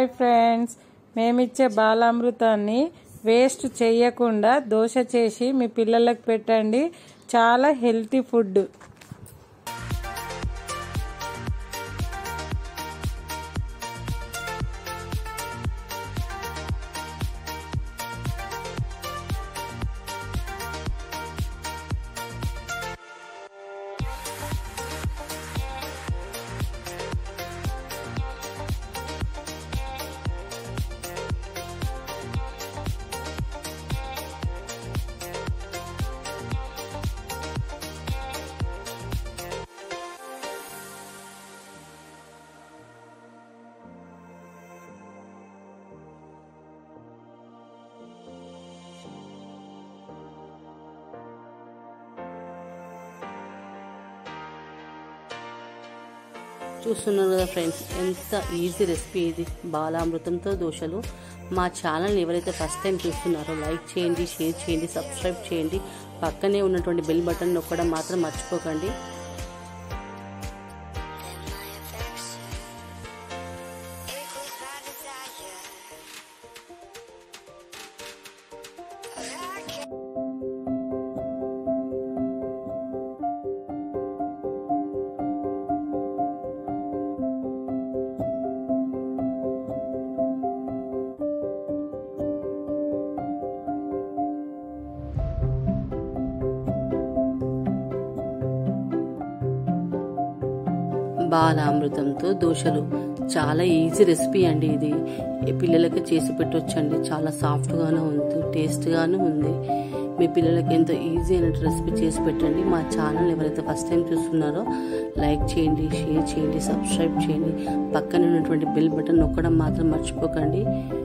hi friends మేమిచ్చే బాలామృతాన్ని waste చేయకుండా దోశ చేసి మీ పిల్లలకు పెట్టండి చాలా హెల్తీ ఫుడ్ చూస్తున్నారు కదా ఫ్రెండ్స్ ఎంత ఈజీ రెసిపీ ఇది బాలామృతంతో దోశలు మా ఛానల్ ఎవరైతే ఫస్ట్ టైం చూస్తున్నారో లైక్ చేయండి షేర్ చేయండి సబ్స్క్రైబ్ చేయండి పక్కనే ఉన్నటువంటి బెల్ బటన్ నొక్కడం మాత్రం మర్చిపోకండి బాలామృతంతో దోశలు చాలా ఈజీ రెసిపీ అండి ఇది ఈ పిల్లలకి చేసి పెట్టొచ్చండి చాలా సాఫ్ట్గాను ఉంది టేస్ట్గాను ఉంది మీ పిల్లలకి ఎంతో ఈజీ అయిన రెసిపీ చేసి పెట్టండి మా ఛానల్ ఎవరైతే ఫస్ట్ టైం చూస్తున్నారో లైక్ చేయండి షేర్ చేయండి సబ్స్క్రైబ్ చేయండి పక్కన ఉన్నటువంటి బెల్ బటన్ నొక్కడం మాత్రం మర్చిపోకండి